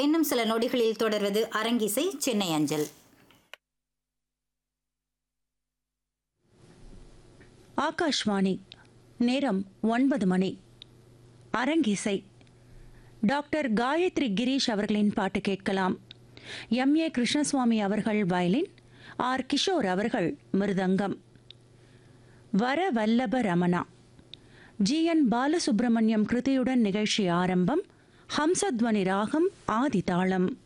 இன்னும் சில நொடிகளில் தொடர்வது அரங்கிசை சென்னை அஞ்சல் ஆகாஷ்வாணி நேரம் ஒன்பது மணி அரங்கிசை டாக்டர் காயத்ரி கிரீஷ் அவர்களின் பாட்டு கேட்கலாம் எம் ஏ கிருஷ்ணசுவாமி அவர்கள் வயலின் ஆர் கிஷோர் அவர்கள் மிருதங்கம் வர வல்லப ரமணா ஜி என் பாலசுப்ரமணியம் கிருதியுடன் நிகழ்ச்சி ஆரம்பம் ஹம்சத்வனி ராகம் ஆதி தாளம்